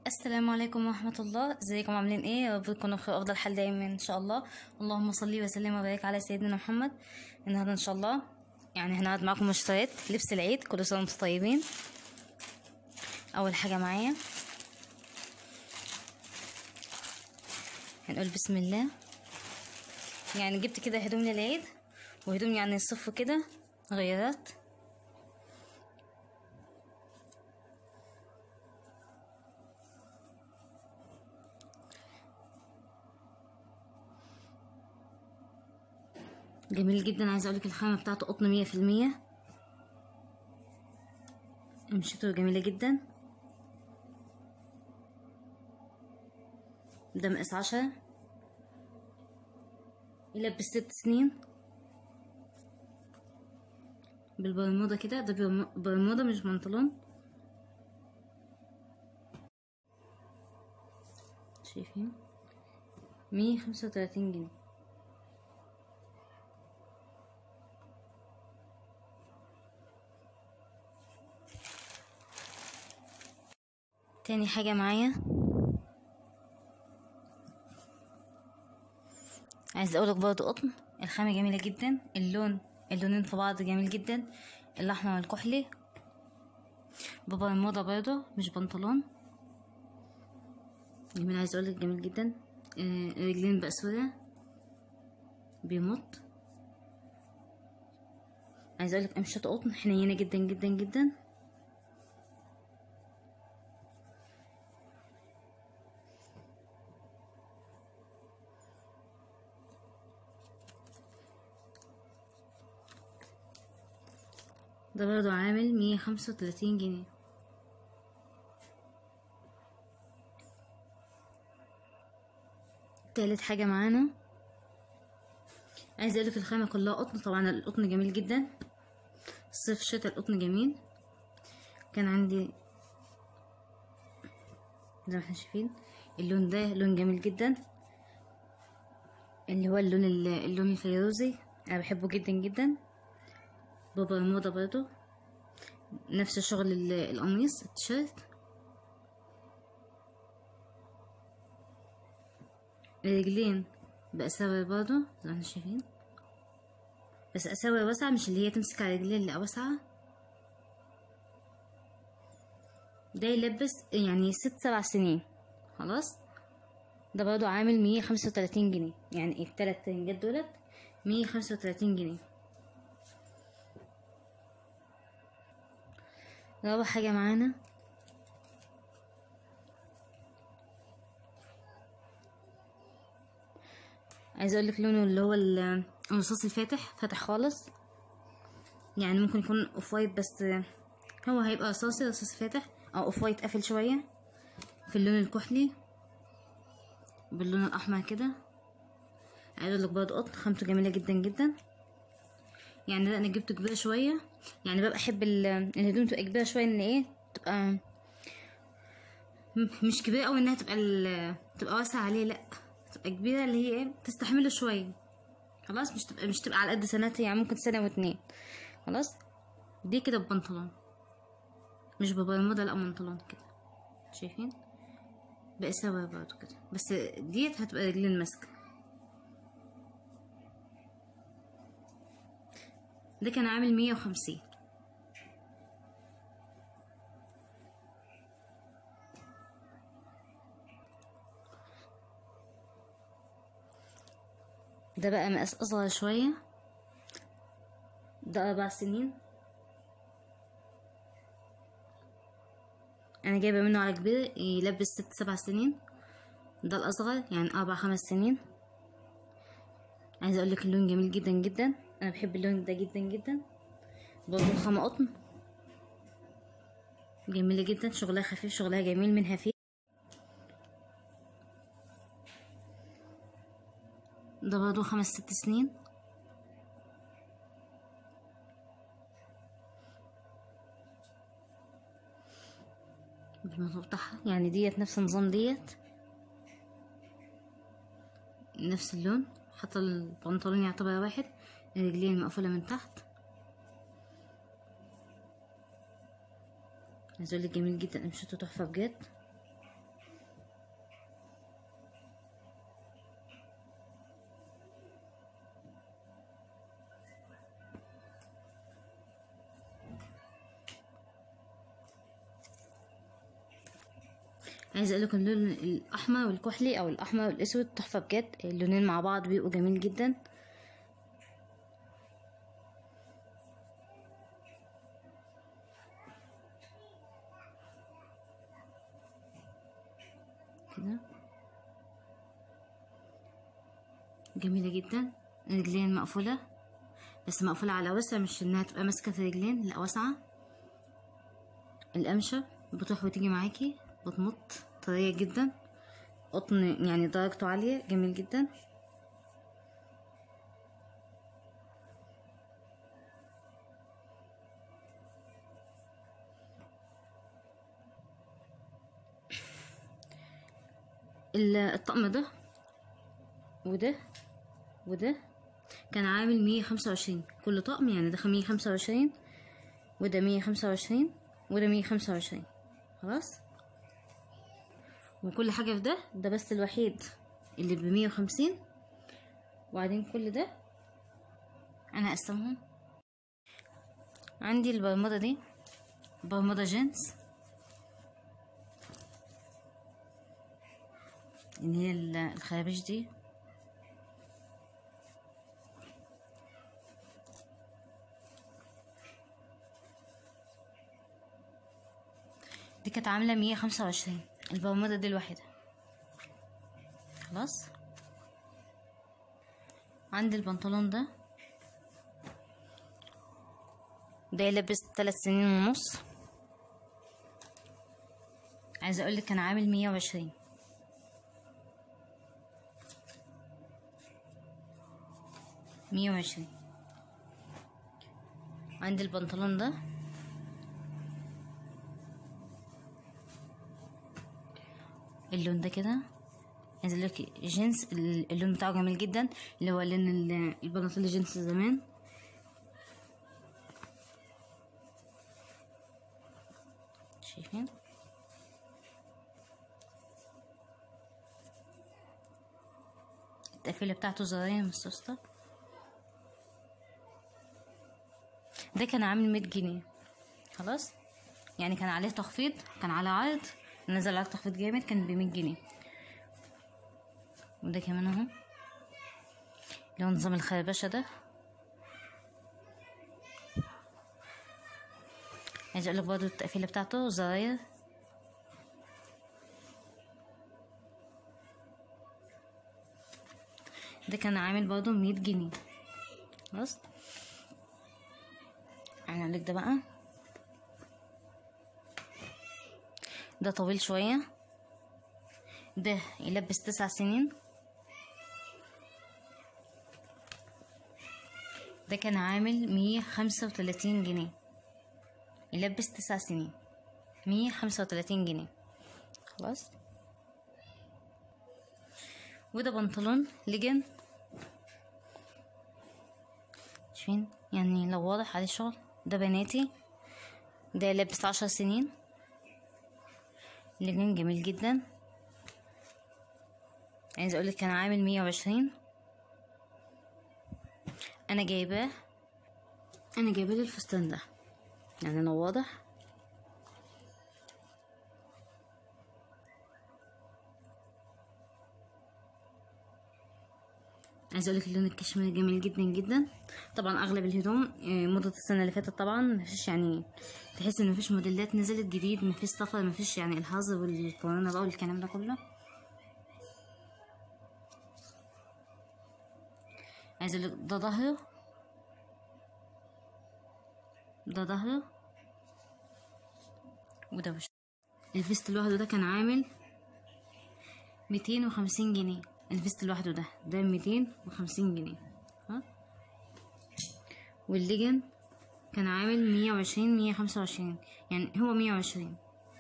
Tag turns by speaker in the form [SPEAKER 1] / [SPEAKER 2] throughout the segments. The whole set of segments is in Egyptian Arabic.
[SPEAKER 1] السلام عليكم ورحمة الله ازيكم عاملين ايه يا رب تكونوا بخير افضل حال دايما ان شاء الله اللهم صل وسلم وبارك على سيدنا محمد النهارده ان شاء الله يعني هنقعد معاكم مشتريات لبس العيد كل سنة وانتم طيبين اول حاجة معايا هنقول بسم الله يعني جبت كده هدوم للعيد وهدوم يعني الصف كده غيرات جميل جدا عايزه اقولك الخامه بتاعته قطن مية في المية قمشته جميله جدا ده مقاس عشرة يلبس ست سنين بالبرمودا كده ده برم- برمودا مش بنطلون شايفين مية خمسة وتلاتين جنيه تاني حاجة معايا عايز اقولك برضه قطن الخامة جميلة جدا اللون اللونين في بعض جميل جدا الاحمر الكحلي ببرمودا برضه مش بنطلون جميل عايز اقولك جميل جدا آه، رجلين بقى سودا بيمط عايز اقولك قمشته قطن حنينة جدا جدا جدا ده برضه عامل مية خمسة وتلاتين جنيه تالت حاجة معانا عايزة اقولك الخامة كلها قطن طبعا القطن جميل جدا صيف شتا القطن جميل كان عندي زي ما احنا شايفين اللون ده لون جميل جدا اللي هو اللون ال- اللون الفيروزي انا بحبه جدا جدا ببرمودا برضو نفس شغل ال- القميص التيشيرت الرجلين بأساور برضو زي ما احنا شايفين بس أساور واسعة مش اللي هي تمسك على رجلين لا واسعة ده يلبس يعني ست سبع سنين خلاص ده برضو عامل مية خمسة وتلاتين جنيه يعني التلات ترنجات دولت مية خمسة وتلاتين جنيه رابع حاجة معانا عايزة اقولك لونه اللي هو ال- الرصاص الفاتح فاتح خالص يعني ممكن يكون اوف وايت بس هو هيبقى رصاصي رصاص فاتح او اوف وايت قافل شوية في اللون الكحلي باللون الاحمر كده عايزة اقولك برضه قط خامته جميلة جدا جدا يعني لا انا جبته كبيرة شوية يعني ببقى احب ال- الهدوم تبقى كبيرة شوية ان ايه تبقى م- مش كبيرة اوي انها تبقى ال- تبقى واسعة عليه لا تبقى كبيرة اللي هي ايه تستحمله شوية خلاص مش تبقى مش تبقى على قد سنتها يعني ممكن سنة واتنين خلاص دي كده ببنطلون مش ببرمودا لا بنطلون كده شايفين بقى سوا برضه كده بس ديت هتبقى رجلين ماسكة ده كان عامل مية وخمسين ده بقى مقاس أصغر شوية ده أربع سنين أنا جايبة منه على كبير يلبس ست سبع سنين ده الأصغر يعني أربع خمس سنين عايزة أقولك اللون جميل جدا جدا أنا بحب اللون ده جدا جدا برضه خامة قطن جميلة جدا شغلها خفيف شغلها جميل منها فيه ده برضه خمس ست سنين بالموضوع بتاعها يعني ديت نفس النظام ديت نفس اللون حتى البنطلون يعتبر واحد الرجلين مقفولة من تحت عايز اقولك جميل جدا قمشته تحفة بجد عايزه اقول لكم اللون الاحمر والكحلي او الاحمر والاسود تحفه بجد اللونين مع بعض بيبقوا جميل جدا كده جميله جدا رجلين مقفوله بس مقفوله على وسع مش انها تبقى ماسكه في رجلين لا واسعه القمشه بتروح وتيجي معاكي بتمط طريه جدا قطن يعني درجته عاليه جميل جدا ال- الطقم ده وده وده كان عامل مية خمسة وعشرين كل طقم يعني ده مية خمسة وعشرين وده مية خمسة وعشرين وده مية خمسة وعشرين خلاص وكل حاجة في ده ده بس الوحيد اللي بمية وخمسين وبعدين كل ده أنا هقسمهم عندي البرمودا دي برمودا جينز اللي هي ال- الخرابيش دي دي كانت عاملة مية خمسة وعشرين البرمودا دي الوحيدة خلاص عندي البنطلون ده ده يلبس تلات سنين ونص عايزة اقولك كان عامل مية وعشرين مية وعشرين عندي البنطلون ده اللون ده كده عايز اقول لك جينز ال- اللون بتاعه جميل جدا اللي هو لون ال- البناطيل الجينز زمان شايفين التقفيلة بتاعته زراير مستوسطة ده كان عامل مية جنيه خلاص يعني كان عليه تخفيض كان على عرض نزل عليه تخفيض جامد كان بمية جنيه وده كمان اهو اللي هو نظام الخربشة ده عايز اقولك برضه التقفيلة بتاعته زراير ده كان عامل برضه مية جنيه خلاص انا اقولك ده بقى ده طويل شوية ده يلبس تسع سنين ده كان عامل مية خمسة وتلاتين جنيه يلبس تسع سنين مية خمسة وتلاتين جنيه خلاص وده بنطلون لجن شايفين يعني لو واضح عليه شغل ده بناتي ده لابس عشر سنين لجن جميل جدا عايز اقولك كان عامل مية وعشرين انا جايباه انا جايبه لي الفستان ده يعني لو واضح عايزه اقولك اللون الكشميري جميل جدا جدا طبعا اغلب الهدوم آه، موضه السنه اللي فاتت طبعا مفيش يعني تحس ان مفيش موديلات نزلت جديد مفيش سفر مفيش يعني الحظر والكورونا بقى والكلام ده كله عايزه اقولك ده ظهره ده ظهره وده وشه الفيست لوحده ده كان عامل ميتين وخمسين جنيه الفيست لوحده ده ده ميتين وخمسين جنيه ها والليجن كان عامل مية وعشرين مية خمسة وعشرين يعني هو مية وعشرين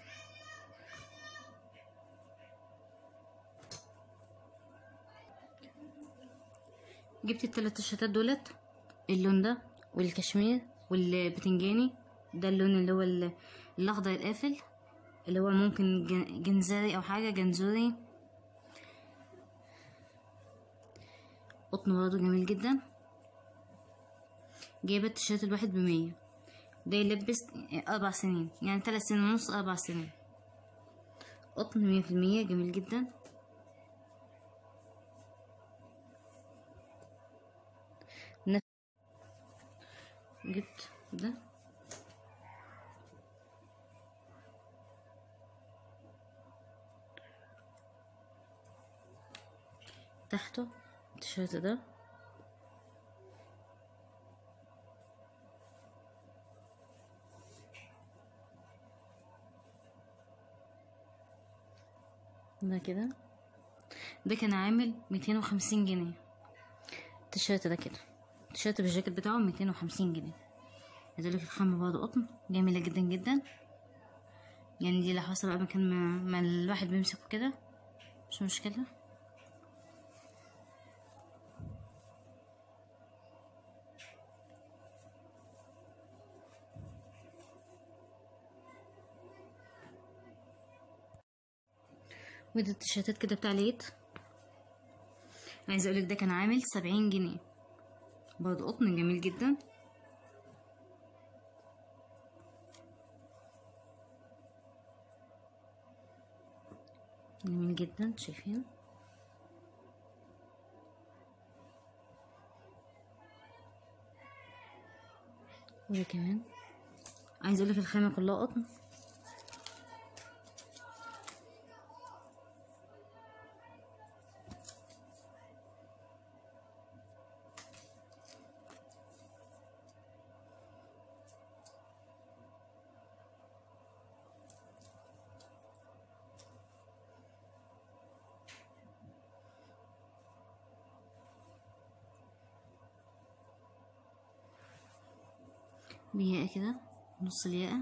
[SPEAKER 1] جبت التلات تيشيرتات دولت اللون ده والكشمير والبتنجاني ده اللون اللي هو ال- الاخضر القافل اللي هو ممكن جن- جنزاري او حاجه جنزوري قطن برضه جميل جدا جايبه التيشيرت الواحد بمية ده يلبس اربع سنين يعني ثلاث سنين ونص اربع سنين قطن مية في المية جميل جدا نفس- جبت ده تحته التيشيرت ده ده كده ده كان عامل ميتين وخمسين جنيه التيشيرت ده كده التيشيرت بالجاكيت بتاعه ميتين وخمسين جنيه لذلك الخامة برضه قطن جميلة جدا جدا يعني دي لو حصل بقى مكان ما, ما الواحد بيمسكه كده مش مشكلة ودي التيشيرتات كده بتاع العيد عايزه اقولك ده كان عامل سبعين جنيه برضه قطن جميل جدا جميل جدا شايفين وده كمان عايزه اقولك الخامه كلها قطن بياقة كده نص الياقة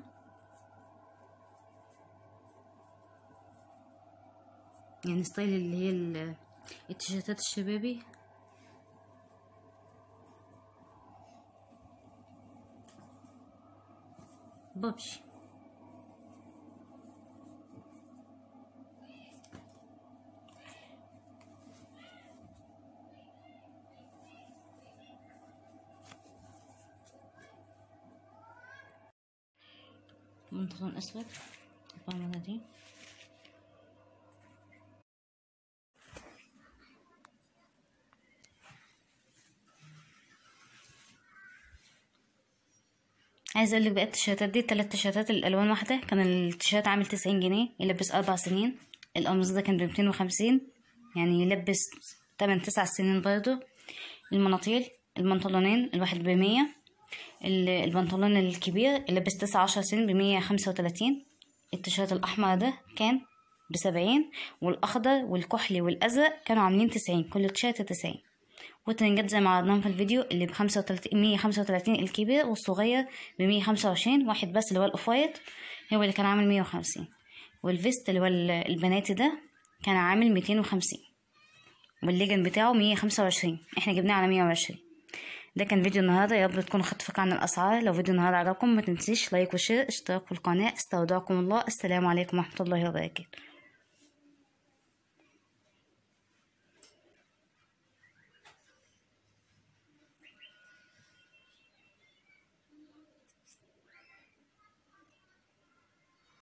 [SPEAKER 1] يعني ستايل اللي هي ال- التيشيرتات الشبابي بابجي بنطلون اسود البامبا دي عايزه اقول لك بقى التيشيرتات دي التلات تيشيرتات الالوان واحده كان التيشيرت عامل تسعين جنيه يلبس اربع سنين القميص ده كان بميتين وخمسين يعني يلبس تمن تسع سنين برضه المناطيل البنطلونين الواحد بمية ال- البنطلون الكبير يلبس تسعة عشر سنين بمية خمسة وتلاتين التيشيرت الأحمر ده كان بسبعين والأخضر والكحلي والأزرق كانوا عاملين تسعين كل تيشيرت تسعين والترنجات زي ما عرضناهم في الفيديو اللي بخمسة وتلاتين مية خمسة وتلاتين الكبير والصغير بمية خمسة وعشرين واحد بس اللي هو الأوف وايت هو اللي كان عامل مية وخمسين والفيست اللي هو ال- البناتي ده كان عامل ميتين وخمسين والليجن بتاعه مية خمسة وعشرين احنا جبناه على مية وعشرين ده كان فيديو النهارده يا رب تكونوا خدتوا فكرة عن الأسعار لو فيديو النهارده عجبكم ما تنسيش لايك وشير اشتراك في القناة استودعكم الله السلام عليكم ورحمة الله وبركاته